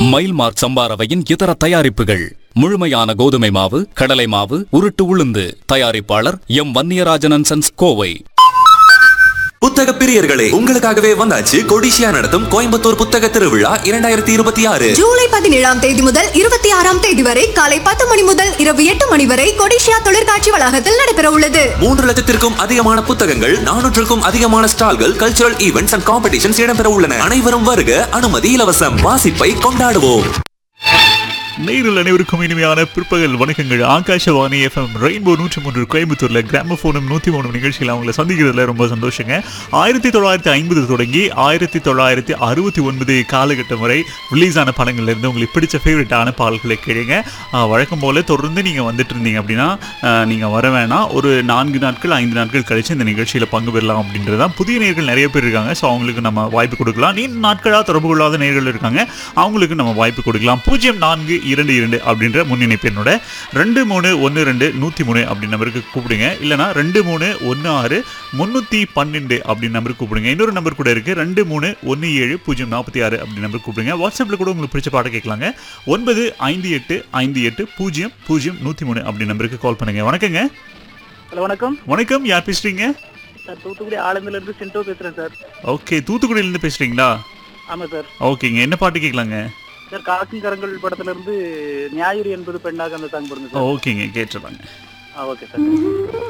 மைல்மார்க் சம்பாரவையின் இதர தயாரிப்புகள் முழுமையான கோதுமை மாவு கடலை மாவு உருட்டு உளுந்து தயாரிப்பாளர் எம் வன்னியராஜன் சன்ஸ் கோவை புத்தக பிரியர்களே உங்களுக்காகவே வந்தாச்சு கொடிஷியா நடத்தும் கோயம்புத்தூர் புத்தக திருவிழா இரண்டாயிரத்தி இருபத்தி ஆறு ஜூலை பதினேழாம் தேதி முதல் இருபத்தி ஆறாம் தேதி வரை காலை பத்து மணி முதல் இரவு எட்டு மணி வரை கொடிஷியா தொழிற்காட்சி வளாகத்தில் நடைபெற உள்ளது மூன்று லட்சத்திற்கும் அதிகமான புத்தகங்கள் நானூற்றுக்கும் அதிகமான ஸ்டால்கள் கல்ச்சுரல் ஈவெண்ட்ஸ் அண்ட் காம்படிஷன்ஸ் இடம்பெற உள்ளன அனைவரும் வருக அனுமதி இலவசம் வாசிப்பை கொண்டாடுவோம் நேரில் அனைவருக்கும் இனிமையான பிற்பகல் வணக்கங்கள் ஆகாஷவாணி எஃப்எம் ரெயின்போ நூற்றி மூன்று கோயம்புத்தூர்ல கிராமபோனும் நூற்றி மூணு நிகழ்ச்சியில் அவங்கள சந்திக்கிறதுல ரொம்ப சந்தோஷங்க ஆயிரத்தி தொள்ளாயிரத்தி ஐம்பது தொடங்கி ஆயிரத்தி தொள்ளாயிரத்தி அறுபத்தி ஒன்பது காலகட்டம் வரை ரிலீஸ் ஆன படங்கள்ல இருந்து உங்களுக்கு பிடிச்ச ஃபேவரட்டான பாடல்களை கேளுங்க ஆஹ், வழக்கம் போல தொடர்ந்து நீங்க வந்துட்டு இருந்தீங்க அப்படின்னா ஆஹ், நீங்க வர வேணாம் ஒரு நான்கு நாட்கள் ஐந்து நாட்கள் கழிச்சு இந்த நிகழ்ச்சியில பங்கு பெறலாம் அப்படின்றது தான் புதிய நேர்கள் நிறைய பேர் இருக்காங்க ஸோ அவங்களுக்கு நம்ம வாய்ப்பு கொடுக்கலாம் நீண்ட நாட்களாக தொடர்பு கொள்ளாத நேர்கள் இருக்காங்க அவங்களுக்கு நம்ம வாய்ப்பு கொடுக்கலாம் பூஜ்ஜியம் நான்கு இரண்டு இரண்டு அப்படின்ற முன்னிணைப்பு என்னோட ரெண்டு மூணு ஒன்று ரெண்டு நூற்றி மூணு அப்படி நம்பருக்கு கூப்பிடுங்க இல்லைனா ரெண்டு மூணு ஒன்று ஆறு முந்நூற்றி பன்னெண்டு அப்படி நம்பருக்கு கூப்பிடுங்க இன்னொரு நம்பர் கூட இருக்குது ரெண்டு மூணு ஒன்று ஏழு பூஜ்ஜியம் நாற்பத்தி ஆறு அப்படி நம்பருக்கு கூப்பிடுங்க வாட்ஸ்அப்பில் கூட உங்களுக்கு பிடிச்ச பாட்டை கேட்கலாங்க ஒன்பது ஐந்து எட்டு ஐந்து எட்டு பூஜ்ஜியம் பூஜ்ஜியம் நூற்றி மூணு அப்படி நம்பருக்கு கால் பண்ணுங்க வணக்கங்க ஹலோ வணக்கம் வணக்கம் யார் பேசுறீங்க சார் தூத்துக்குடி ஆலந்தில இருந்து சிண்டோ பேசுறேன் சார் ஓகே தூத்துக்குடியிலேருந்து பேசுறீங்களா ஆமா சார் ஓகேங்க என்ன பாட்டு கேட்கலாங்க சார் காக்கும் கரங்கள் படத்துல இருந்து ஞாயிறு என்பது பெண்ணாக அந்த சாங் போடுங்க சார் ஓகேங்க கேட்டுருவாங்க ஆ ஓகே சார்